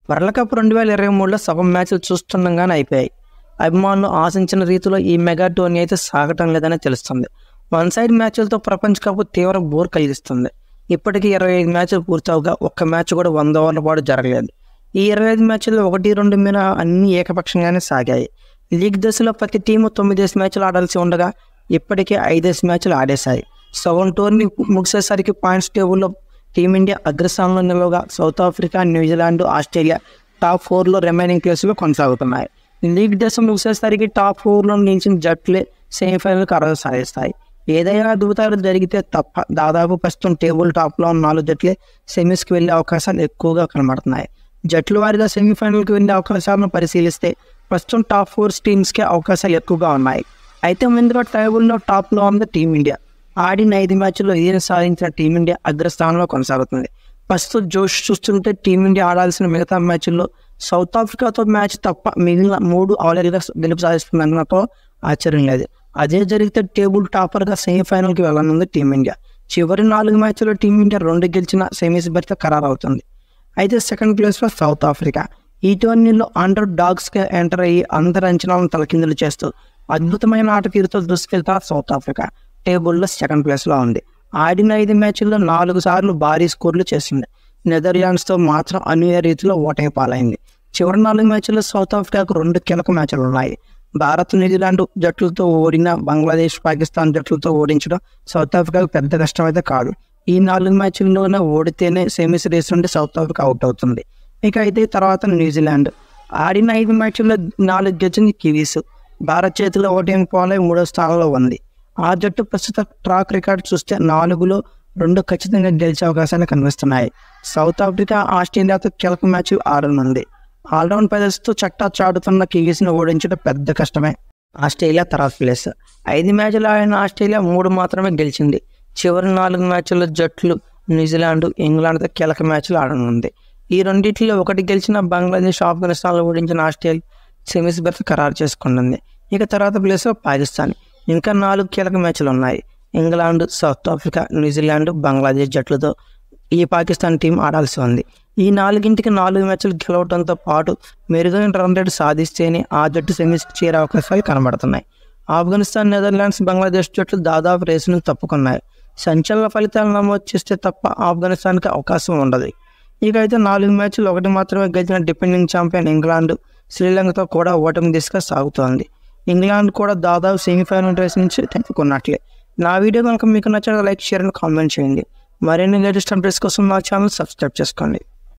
world cup రెండు వేల ఇరవై మూడులో సగం మ్యాచ్లు చూస్తుండగానే అయిపోయాయి అభిమానులు ఆశించిన రీతిలో ఈ మెగా టోర్నీ అయితే సాగటం లేదని తెలుస్తుంది వన్ సైడ్ మ్యాచ్లతో ప్రపంచ కప్ తీవ్ర బోర్ కలిగిస్తుంది ఇప్పటికీ ఇరవై ఐదు మ్యాచ్లు పూర్తవగా ఒక్క మ్యాచ్ కూడా వంద ఓవర్ల పాటు జరగలేదు ఈ ఇరవై ఐదు మ్యాచ్ల్లో ఒకటి రెండు మీద అన్ని ఏకపక్షంగానే సాగాయి లీగ్ దశలో ప్రతి టీము తొమ్మిదేసి మ్యాచ్లు ఆడాల్సి ఉండగా ఇప్పటికే ఐదేసి మ్యాచ్లు ఆడేశాయి సగం టోర్నీ ముగిసేసరికి పాయింట్స్ టేబుల్లో టీమిండియా అగ్రస్థానంలో నిలవగా South Africa New Zealand Australia top ఫోర్లో రిమైనింగ్ ప్లేస్లో కొనసాగుతున్నాయి లీగ్ దశ ముగిసేసరికి టాప్ ఫోర్లో నిలిచిన జట్లే సెమీఫైనల్కి అర్హత సాధిస్తాయి ఏదైనా అద్భుతాలు జరిగితే తప్ప దాదాపు ప్రస్తుతం టేబుల్ టాప్లో ఉన్న నాలుగు జట్లే సెమీస్కి వెళ్ళే అవకాశాలు ఎక్కువగా కనబడుతున్నాయి జట్లు వారిగా సెమీఫైనల్కి వెళ్ళే అవకాశాలను పరిశీలిస్తే ప్రస్తుతం టాప్ ఫోర్ టీమ్స్కి అవకాశాలు ఎక్కువగా ఉన్నాయి అయితే ముందుగా టేబుల్లో టాప్లో ఉంది టీమిండియా ఆడిన ఐదు మ్యాచ్ల్లో ఏం సాధించిన టీమిండియా అగ్రస్థానంలో కొనసాగుతుంది ప్రస్తుతం జోష్ చూస్తుంటే టీమిండియా ఆడాల్సిన మిగతా మ్యాచ్ల్లో సౌత్ ఆఫ్రికాతో మ్యాచ్ తప్ప మిగిలిన మూడు ఆల్రెడీగా గెలుపు సాధిస్తుందన్నతో ఆశ్చర్యం లేదు అదే జరిగితే టేబుల్ టాపర్గా సెమీఫైనల్కి వెళ్ళనుంది టీమిండియా చివరి నాలుగు మ్యాచ్ల్లో టీమిండియా రెండు గెలిచిన సెమీస్ బరిత ఖరారు అవుతుంది అయితే సెకండ్ ప్లేస్లో సౌత్ ఆఫ్రికా ఈ టోర్నీలో అండర్ డాగ్స్గా ఎంటర్ అయ్యి అందరి అంచనాలను తలకిందులు చేస్తూ అద్భుతమైన ఆట తీరుతో దూసుకెళ్తారు సౌత్ ఆఫ్రికా టేబుల్లో సెకండ్ ప్లేస్లో ఉంది ఆడిన ఐదు మ్యాచ్ల్లో నాలుగు సార్లు భారీ స్కోర్లు చేసింది నెదర్లాండ్స్తో మాత్రం అనూహ్య రీతిలో ఓటమి పాలైంది చివరి నాలుగు మ్యాచ్ల్లో సౌత్ ఆఫ్రికాకు రెండు కీలక మ్యాచ్లు ఉన్నాయి భారత్ న్యూజిలాండ్ జట్లతో ఓడిన బంగ్లాదేశ్ పాకిస్తాన్ జట్లతో ఓడించడం సౌత్ ఆఫ్రికాకు పెద్ద కష్టం అయితే కాదు ఈ నాలుగు మ్యాచ్ల్లోనే ఓడితేనే సెమీస్ రేస్ నుండి సౌత్ ఆఫ్రికా అవుట్ అవుతుంది ఇక అయితే తర్వాత న్యూజిలాండ్ ఆడిన ఐదు మ్యాచ్ల్లో నాలుగు గెలిచింది కివీస్ భారత్ చేతిలో ఓటమి పాలై మూడో స్థానంలో ఉంది ఆ జట్టు ప్రస్తుత ట్రాక్ రికార్డ్ చూస్తే నాలుగులో రెండు ఖచ్చితంగా గెలిచే అవకాశాలు కనిపిస్తున్నాయి సౌత్ ఆఫ్రికా ఆస్ట్రేలియాతో కీలక మ్యాచ్ ఆడనుంది ఆల్రౌండ్ ప్రదర్శనతో చట్టా చాటుతున్న కివీస్ని ఓడించడం పెద్ద కష్టమే ఆస్ట్రేలియా తర్వాత ప్లేస్ ఐదు మ్యాచ్లు ఆడిన ఆస్ట్రేలియా మూడు మాత్రమే గెలిచింది చివరి నాలుగు మ్యాచ్ల జట్లు న్యూజిలాండ్ ఇంగ్లాండ్తో కీలక మ్యాచ్లు ఆడనుంది ఈ రెండింటిలో ఒకటి గెలిచిన బంగ్లాదేశ్ ఆఫ్ఘనిస్తాన్లో ఓడించిన ఆస్ట్రేలియా సెమీస్ బెర్త్ ఖరారు చేసుకుంటుంది ఇక తర్వాత ప్లేస్లో పాకిస్తాన్ ఇంకా నాలుగు కీలక మ్యాచ్లు ఉన్నాయి England South Africa New Zealand Bangladesh జట్లతో ఈ పాకిస్తాన్ టీం ఆడాల్సి ఉంది ఈ నాలుగింటికి నాలుగు మ్యాచ్లు గెలవడంతో పాటు మెరుగైన రన్ రేట్ సాధిస్తేనే ఆ జట్టు సెమీస్కి చేరే అవకాశాలు కనబడుతున్నాయి ఆఫ్ఘనిస్తాన్ నెదర్లాండ్స్ బంగ్లాదేశ్ జట్లు దాదాపు రేసు నుంచి తప్పుకున్నాయి సంచలన ఫలితాలు నమోదు చేస్తే తప్ప ఆఫ్ఘనిస్తాన్కి అవకాశం ఉండదు ఇక అయితే నాలుగు మ్యాచ్లు ఒకటి మాత్రమే గెలిచిన డిపెండింగ్ ఛాంపియన్ ఇంగ్లాండ్ శ్రీలంకతో కూడా ఓటమి దిశగా సాగుతోంది ఇంగ్లాండ్ కూడా దాదాపు సెమీఫైనల్ రేస్ నుంచి తప్పుకున్నట్లే నా వీడియో కనుక మీకు నచ్చిన లైక్ షేర్ అండ్ కామెంట్ చేయండి మరిన్ని లేటెస్ట్ అప్డేట్స్ కోసం నా ఛానల్ సబ్స్క్రైబ్ చేసుకోండి